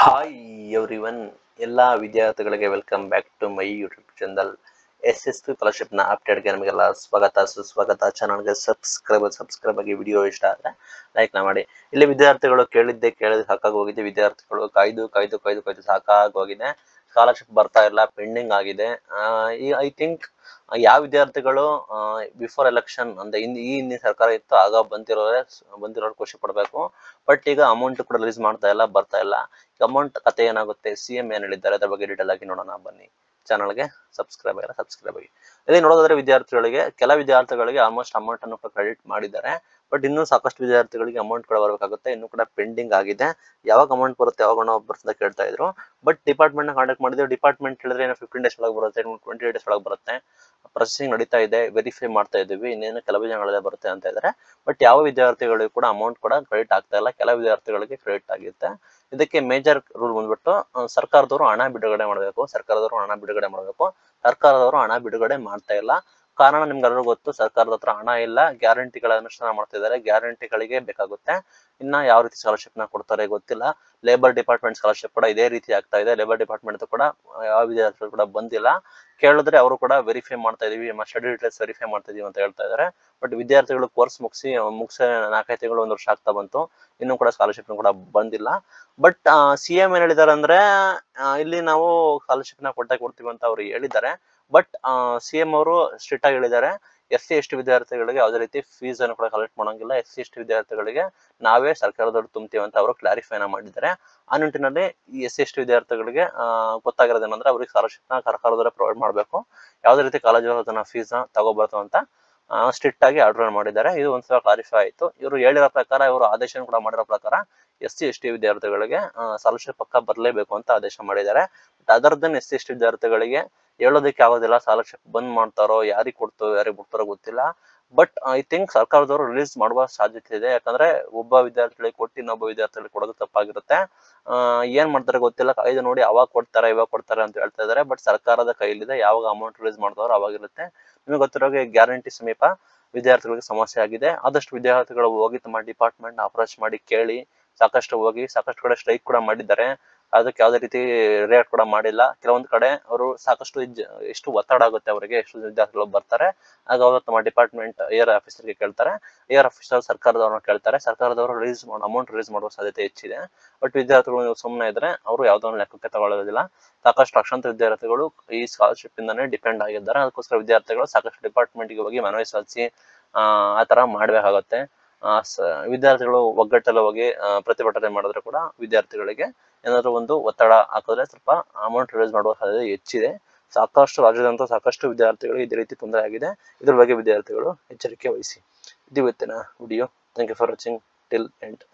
hi every everyone ಎಲ್ಲ ವಿದ್ಯಾರ್ಥಿಗಳಿಗೆ welcome back to my YouTube channel S S P ಸ್ಕಾಲರ್ಶಿಪ್ನ ಅಪ್ಡೇಟ್ಗೆ ನಮಗೆಲ್ಲ ಸ್ವಾಗತ ಸುಸ್ವಾಗತ ಚಾನಲ್ಗೆ ಸಬ್ಸ್ಕ್ರೈಬ್ ಸಬ್ಸ್ಕ್ರೈಬ್ ಆಗಿ ವಿಡಿಯೋ ಇಷ್ಟ ಆದರೆ ಲೈಕ್ನ ಮಾಡಿ ಇಲ್ಲಿ ವಿದ್ಯಾರ್ಥಿಗಳು ಕೇಳಿದ್ದೆ ಕೇಳಿದ್ರೆ ಸಾಕಾಗಿ ಹೋಗಿದೆ ವಿದ್ಯಾರ್ಥಿಗಳು ಕಾಯ್ದು ಕಾಯ್ದು ಕಾಯ್ದು ಕಾಯ್ದು ಸಾಕಾಗಿ ಹೋಗಿದೆ ಸ್ಕಾಲರ್ಶಿಪ್ ಬರ್ತಾ ಇಲ್ಲ ಪೆಂಡಿಂಗ್ ಆಗಿದೆ ಈ ಐ ಥಿಂಕ್ ಯಾವ ವಿದ್ಯಾರ್ಥಿಗಳು ಬಿಫೋರ್ ಎಲೆಕ್ಷನ್ ಅಂದ್ರೆ ಹಿಂದ್ ಈ ಹಿಂದಿನ ಸರ್ಕಾರ ಇತ್ತು ಆಗ ಬಂದಿರೋರೆ ಬಂದಿರೋರು ಖುಷಿ ಪಡಬೇಕು ಬಟ್ ಈಗ ಅಮೌಂಟ್ ಕೂಡ ರಿಲೀಸ್ ಮಾಡ್ತಾ ಇಲ್ಲ ಬರ್ತಾ ಇಲ್ಲ ಅಮೌಂಟ್ ಕತೆ ಏನಾಗುತ್ತೆ ಸಿ ಎಂ ಏನ್ ಹೇಳಿದ್ದಾರೆ ಅದ್ರ ಬಗ್ಗೆ ಡೀಟೇಲ್ ಆಗಿ ನೋಡೋಣ ಬನ್ನಿ ಚಾನಲ್ಗೆ ಸಬ್ಸ್ಕ್ರೈಬ್ ಆಗಿಲ್ಲ ಸಬ್ಸ್ಕ್ರೈಬ್ ಆಗಿ ಇಲ್ಲಿ ನೋಡೋದಾದ್ರೆ ವಿದ್ಯಾರ್ಥಿಗಳಿಗೆ ಕೆಲ ವಿದ್ಯಾರ್ಥಿಗಳಿಗೆ ಆಲ್ಮೋಸ್ಟ್ ಅಮೌಂಟ್ ಅನ್ನು ಕ್ರೆಡಿಟ್ ಮಾಡಿದ್ದಾರೆ ಬಟ್ ಇನ್ನೂ ಸಾಕಷ್ಟು ವಿದ್ಯಾರ್ಥಿಗಳಿಗೆ ಅಮೌಂಟ್ ಕೂಡ ಬರಬೇಕಾಗುತ್ತೆ ಇನ್ನೂ ಕೂಡ ಪೆಂಡಿಂಗ್ ಆಗಿದೆ ಯಾವಾಗ ಅಮೌಂಟ್ ಬರುತ್ತೆ ಯಾವಾಗ ಹಣ ಬರುತ್ತೆ ಅಂತ ಕೇಳ್ತಾ ಇದ್ರು ಬಟ್ ಡಿಪಾರ್ಟ್ಮೆಂಟ್ ನ ಕಾಂಟ್ಯಾಕ್ಟ್ ಮಾಡಿದ್ರೆ ಡಿಪಾರ್ಟ್ಮೆಂಟ್ ಹೇಳಿದ್ರೆ ಏನೋ ಫಿಫ್ಟೀನ್ ಡೇಸ್ ಒಳಗೆ ಬರುತ್ತೆ ಟ್ವೆಂಟಿ ಡೇಸ್ ಒಳಗೆ ಬರುತ್ತೆ ಪ್ರೊಸೆಸಿಂಗ್ ನಡೀತಾ ಇದೆ ವೆರಿಫೈ ಮಾಡ್ತಾ ಇದ್ದೀವಿ ಇನ್ನೇನು ಕೆಲವು ದಿನಗಳಲ್ಲೇ ಬರುತ್ತೆ ಅಂತ ಇದ್ದಾರೆ ಬಟ್ ಯಾವ ವಿದ್ಯಾರ್ಥಿಗಳಿಗೂ ಕೂಡ ಅಮೌಂಟ್ ಕೂಡ ಕ್ರೆಡಿಟ್ ಆಗ್ತಾ ಇಲ್ಲ ಕೆಲವು ವಿದ್ಯಾರ್ಥಿಗಳಿಗೆ ಕ್ರೆಡಿಟ್ ಆಗುತ್ತೆ ಇದಕ್ಕೆ ಮೇಜರ್ ರೂಲ್ ಬಂದ್ಬಿಟ್ಟು ಆ, ಸರ್ಕಾರದವರು ಹಣ ಬಿಡುಗಡೆ ಮಾಡಬೇಕು ಸರ್ಕಾರದವರು ಹಣ ಬಿಡುಗಡೆ ಮಾಡಬೇಕು ಸರ್ಕಾರದವರು ಹಣ ಬಿಡುಗಡೆ ಮಾಡ್ತಾ ಇಲ್ಲ ಕಾರಣ ನಿಮ್ಗೆಲ್ಲರೂ ಗೊತ್ತು ಸರ್ಕಾರದ ಹತ್ರ ಹಣ ಇಲ್ಲ ಗ್ಯಾರಂಟಿಗಳ ಅನುಷ್ಠಾನ ಮಾಡ್ತಾ ಇದ್ದಾರೆ ಗ್ಯಾರಂಟಿಗಳಿಗೆ ಬೇಕಾಗುತ್ತೆ ಇನ್ನ ಯಾವ ರೀತಿ ಸ್ಕಾಲರ್ಶಿಪ್ ನ ಕೊಡ್ತಾರೆ ಗೊತ್ತಿಲ್ಲ ಲೇಬರ್ ಡಿಪಾರ್ಟ್ಮೆಂಟ್ ಸ್ಕಾಲರ್ಶಿಪ್ ಕೂಡ ಇದೇ ರೀತಿ ಆಗ್ತಾ ಇದೆ ಲೇಬರ್ ಡಿಪಾರ್ಟ್ಮೆಂಟ್ ಕೂಡ ಯಾವ ವಿದ್ಯಾರ್ಥಿಗಳು ಕೂಡ ಬಂದಿಲ್ಲ ಕೇಳಿದ್ರೆ ಅವರು ಕೂಡ ವೆರಿಫೈ ಮಾಡ್ತಾ ಇದೀವಿ ನಮ್ಮ ಸ್ಟಡಿ ಡೀಟೇಲ್ಸ್ ವೆರಿಫೈ ಮಾಡ್ತಾ ಇದೀವಿ ಅಂತ ಹೇಳ್ತಾ ಇದ್ದಾರೆ ಬಟ್ ವಿದ್ಯಾರ್ಥಿಗಳು ಕೋರ್ಸ್ ಮುಗಿಸಿ ಮುಗಿಸ ನಾಲ್ಕೈದು ತಿಂಗಳು ಒಂದು ವರ್ಷ ಆಗ್ತಾ ಬಂತು ಇನ್ನೂ ಕೂಡ ಸ್ಕಾಲರ್ಶಿಪ್ ಕೂಡ ಬಂದಿಲ್ಲ ಬಟ್ ಸಿ ಎಂ ಏನ್ ಹೇಳಿದ್ದಾರೆ ಅಂದ್ರೆ ಆ, ಇಲ್ಲಿ ನಾವು ಸ್ಕಾಲರ್ಶಿಪ್ ನ ಕೊಟ್ಟ ಕೊಡ್ತೀವಿ ಅಂತ ಅವ್ರು ಹೇಳಿದ್ದಾರೆ ಬಟ್ ಸಿ ಎಂ ಅವರು ಸ್ಟ್ರಿಕ್ಟ್ ಆಗಿ ಹೇಳಿದ್ದಾರೆ ಎಸ್ ಸಿ ಎಸ್ ಟಿ ವಿದ್ಯಾರ್ಥಿಗಳಿಗೆ ಯಾವುದೇ ರೀತಿ ಫೀಸ್ ಅನ್ನು ಕೂಡ ಕಲೆಕ್ಟ್ ಮಾಡಂಗಿಲ್ಲ ಎಸ್ ಸಿ ಎಸ್ ಟಿ ವಿದ್ಯಾರ್ಥಿಗಳಿಗೆ ನಾವೇ ಸರ್ಕಾರದವ್ರು ತುಂಬ್ತೀವಿ ಅಂತ ಅವರು ಕ್ಲಾರಿಫೈನ ಮಾಡಿದ್ದಾರೆ ಆ ನಿಟ್ಟಿನಲ್ಲಿ ಈ ಎಸ್ ಸಿ ಎಸ್ ಟಿ ವಿದ್ಯಾರ್ಥಿಗಳಿಗೆ ಆ, ಗೊತ್ತಾಗಿರೋದೇನಂದ್ರೆ ಅವ್ರಿಗೆ ಸ್ಕಾಲರ್ಶಿಪ್ ನ ಸರ್ಕಾರದವರೇ ಪ್ರೊವೈಡ್ ಮಾಡಬೇಕು ಯಾವುದೇ ರೀತಿ ಕಾಲೇಜು ಅದನ್ನ ಫೀಸ್ ನ ತಗೋಬಾರ್ದು ಅಂತ ಸ್ಟ್ರಿಕ್ಟ್ ಆಗಿ ಆರ್ಡರ್ ಮಾಡಿದ್ದಾರೆ ಇದು ಒಂದ್ಸಲ ಕ್ಲಾರಿಫೈ ಆಯ್ತು ಇವರು ಹೇಳಿರೋ ಪ್ರಕಾರ ಇವರು ಆದೇಶ ಕೂಡ ಮಾಡಿರೋ ಪ್ರಕಾರ ಎಸ್ ಸಿ ಎಸ್ ಟಿ ವಿದ್ಯಾರ್ಥಿಗಳಿಗೆ ಸ್ಕಾಲರ್ಶಿಪ್ ಪಕ್ಕ ಬರಲೇಬೇಕು ಅಂತ ಆದೇಶ ಮಾಡಿದ್ದಾರೆ but other than S C S T ವಿದ್ಯಾರ್ಥಿಗಳಿಗೆ ಹೇಳೋದಕ್ಕೆ ಆಗೋದಿಲ್ಲ ಸ್ಕಾಲರ್ಶಿಪ್ ಬಂದ್ ಮಾಡ್ತಾರೋ ಯಾರಿಗೆ ಕೊಡ್ತೋ ಯಾರಿಗೆ ಬಿಡ್ತಾರೋ ಗೊತ್ತಿಲ್ಲ ಬಟ್ ಐ ಥಿಂಕ್ ಸರ್ಕಾರದವರು ರಿಲೀಸ್ ಮಾಡುವ ಸಾಧ್ಯತೆ ಇದೆ ಯಾಕಂದ್ರೆ ಒಬ್ಬ ವಿದ್ಯಾರ್ಥಿಗಳಿಗೆ ಕೊಟ್ಟು ಇನ್ನೊಬ್ಬ ವಿದ್ಯಾರ್ಥಿಗಳಿಗೆ ಕೊಡೋದು ತಪ್ಪಾಗಿರುತ್ತೆ ಆ, ಏನ್ ಮಾಡ್ತಾರೆ ಗೊತ್ತಿಲ್ಲ ಕಾಯ್ದು ನೋಡಿ ಅವಾಗ ಕೊಡ್ತಾರೆ ಇವಾಗ ಕೊಡ್ತಾರೆ ಅಂತ ಹೇಳ್ತಾ ಇದ್ದಾರೆ ಬಟ್ ಸರ್ಕಾರದ ಕೈಲಿದೆ ಯಾವಾಗ ಅಮೌಂಟ್ ರಿಲೀಸ್ ಮಾಡ್ತಾರೋ ಅವಾಗಿರುತ್ತೆ ನಿಮಗೆ ಗೊತ್ತಿರೋ ಹಾಗೆ ಗ್ಯಾರಂಟಿ ಸಮೀಪ ವಿದ್ಯಾರ್ಥಿಗಳಿಗೆ ಸಮಸ್ಯೆ ಆಗಿದೆ ಆದಷ್ಟು ವಿದ್ಯಾರ್ಥಿಗಳು ಹೋಗಿ ತಮ್ಮ ಡಿಪಾರ್ಟ್ಮೆಂಟ್ ಅಪ್ರೋಚ್ ಮಾಡಿ ಕೇಳಿ ಸಾಕಷ್ಟು ಹೋಗಿ ಸಾಕಷ್ಟು ಕಡೆ ಸ್ಟ್ರೈಕ್ ಕೂಡ ಮಾಡಿದ್ದಾರೆ ಅದಕ್ಕೆ ಯಾವುದೇ ರೀತಿ ರಿಯಾಕ್ಟ್ ಕೂಡ ಮಾಡಿಲ್ಲ ಕೆಲವೊಂದು ಕಡೆ ಅವರು ಸಾಕಷ್ಟು ಇಜ್- ಎಷ್ಟು ಒತ್ತಡ ಆಗುತ್ತೆ ಅವರಿಗೆ ಎಷ್ಟು ವಿದ್ಯಾರ್ಥಿಗಳು ಬರ್ತಾರೆ ಆಗ ಅವರು ತಮ್ಮ ಡಿಪಾರ್ಟ್ಮೆಂಟ್ ಏರ್ ಆಫೀಸರ್ಗೆ ಕೇಳ್ತಾರೆ ಏರ್ ಆಫೀಸರ್ ಸರ್ಕಾರದವ್ರನ್ನ ಕೇಳ್ತಾರೆ ಸರ್ಕಾರದವರು ರಿಲೀಸ್ ಮಾಡೋ ಅಮೌಂಟ್ ರಿಲೀಸ್ ಮಾಡುವ ಸಾಧ್ಯತೆ ಹೆಚ್ಚಿದೆ ಬಟ್ ವಿದ್ಯಾರ್ಥಿಗಳು ಸುಮ್ಮನೆ ಇದ್ರೆ ಅವರು ಯಾವುದೋ ಒಂದು ಲೆಕ್ಕಕ್ಕೆ ತಗೊಳ್ಳೋದಿಲ್ಲ ಸಾಕಷ್ಟು ಲಕ್ಷಾಂತರ ವಿದ್ಯಾರ್ಥಿಗಳು ಈ ಸ್ಕಾಲರ್ಶಿಪ್ ಇಂದಾನೆ ಡಿಪೆಂಡ್ ಆಗಿದ್ದಾರೆ ಅದಕ್ಕೋಸ್ಕರ ವಿದ್ಯಾರ್ಥಿಗಳು ಸಾಕಷ್ಟು ಡಿಪಾರ್ಟ್ಮೆಂಟ್ಗೆ ಹೋಗಿ ಮನವಿ ಸಲ್ಲಿಸಿ ಆ ಆ ತರ ಮಾಡ್ಬೇಕಾಗತ್ತೆ ಆ, ಸ- ವಿದ್ಯಾರ್ಥಿಗಳು ಒಗ್ಗಟ್ಟಲ್ಲಿ ಹೋಗಿ ಆ, ಪ್ರತಿಭಟನೆ ಮಾಡಿದ್ರೆ ಕೂಡ ವಿದ್ಯಾರ್ಥಿಗಳಿಗೆ ಏನಾದ್ರು ಒಂದು ಒತ್ತಡ ಹಾಕಿದ್ರೆ ಸ್ವಲ್ಪ ಅಮೌಂಟ್ ರಿಲೀಸ್ ಮಾಡುವ ಸಾಧ್ಯತೆ ಹೆಚ್ಚಿದೆ ಸಾಕಷ್ಟು ರಾಜ್ಯದಂತ ಸಾಕಷ್ಟು ವಿದ್ಯಾರ್ಥಿಗಳು ಇದೇ ರೀತಿ ತೊಂದರೆ ಆಗಿದೆ ಇದ್ರ ಬಗ್ಗೆ ವಿದ್ಯಾರ್ಥಿಗಳು ಎಚ್ಚರಿಕೆ ವಹಿಸಿ ಇದು ಇವತ್ತಿನ video thank you for watching till end